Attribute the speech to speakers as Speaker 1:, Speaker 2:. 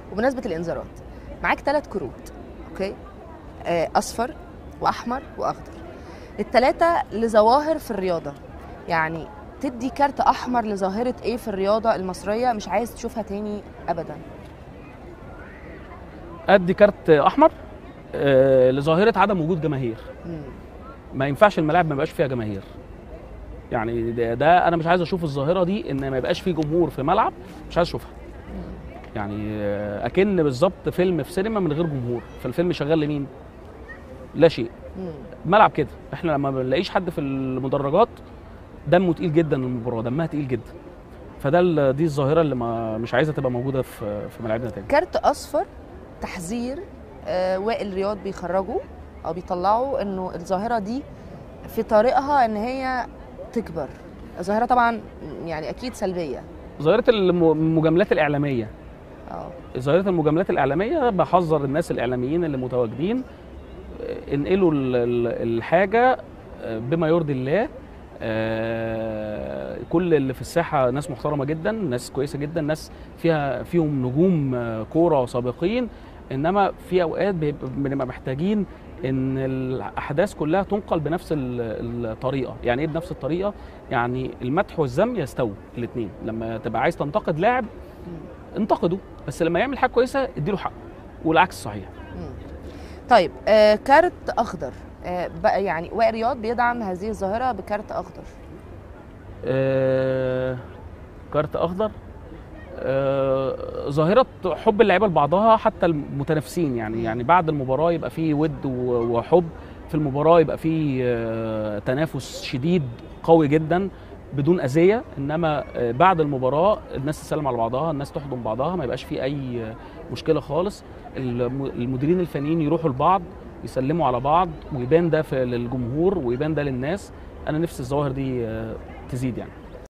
Speaker 1: وبمناسبه الانذارات معاك ثلاث كروت اوكي آه، اصفر واحمر واخضر الثلاثه لظواهر في الرياضه يعني تدي كارت احمر لظاهره ايه في الرياضه المصريه مش عايز تشوفها تاني ابدا
Speaker 2: ادي كارت احمر آه، لظاهره عدم وجود جماهير
Speaker 1: مم.
Speaker 2: ما ينفعش الملاعب ما يبقاش فيها جماهير يعني ده, ده انا مش عايز اشوف الظاهره دي ان ما يبقاش فيه جمهور في ملعب مش عايز اشوفها يعني آه، اكن بالظبط فيلم في سينما من غير جمهور فالفيلم شغال لمين لا شيء
Speaker 1: مم.
Speaker 2: ملعب كده احنا لما بنلاقيش حد في المدرجات دمه تقيل جدا المباراه دمها تقيل جدا فده ال- دي الظاهره اللي ما مش عايزه تبقى موجوده في في ملاعبنا تاني
Speaker 1: كارت اصفر تحذير آه، وائل رياض بيخرجوا او بيطلعوا انه الظاهره دي في طريقها ان هي تكبر ظاهره طبعا يعني اكيد سلبيه
Speaker 2: ظاهره الم- المجاملات الاعلاميه
Speaker 1: اه
Speaker 2: ظاهره المجاملات الاعلاميه بحذر الناس الاعلاميين اللي متواجدين آه، انقلوا ال- ال- الحاجه آه، بما يرضي الله آه، كل اللي في الساحه ناس محترمه جدا ناس كويسه جدا ناس فيها فيهم نجوم آه، كوره سابقين انما في اوقات بيبقى- بنبقى محتاجين ان الاحداث كلها تنقل بنفس ال- الطريقه يعني ايه بنفس الطريقه يعني المدح والذم يستووا الاثنين لما تبقى عايز تنتقد لاعب انتقده بس لما يعمل حاجه كويسه اديله حقه والعكس صحيح
Speaker 1: مم. طيب آه كارت اخضر آه بقى يعني وائل رياض بيدعم هذه الظاهره بكارت اخضر
Speaker 2: آه كارت اخضر آه ظاهره حب اللعيبه لبعضها حتى المتنافسين يعني يعني بعد المباراه يبقى فيه ود و- وحب في المباراه يبقى فيه آه تنافس شديد قوي جدا بدون اذيه انما آه بعد المباراه الناس تسلم على بعضها الناس تحضن بعضها ما يبقاش في اي آه، مشكله خالص الم- المديرين الفنيين يروحوا لبعض يسلموا على بعض ويبان ده في للجمهور ويبان ده للناس انا نفسي الظواهر دي آه، تزيد يعني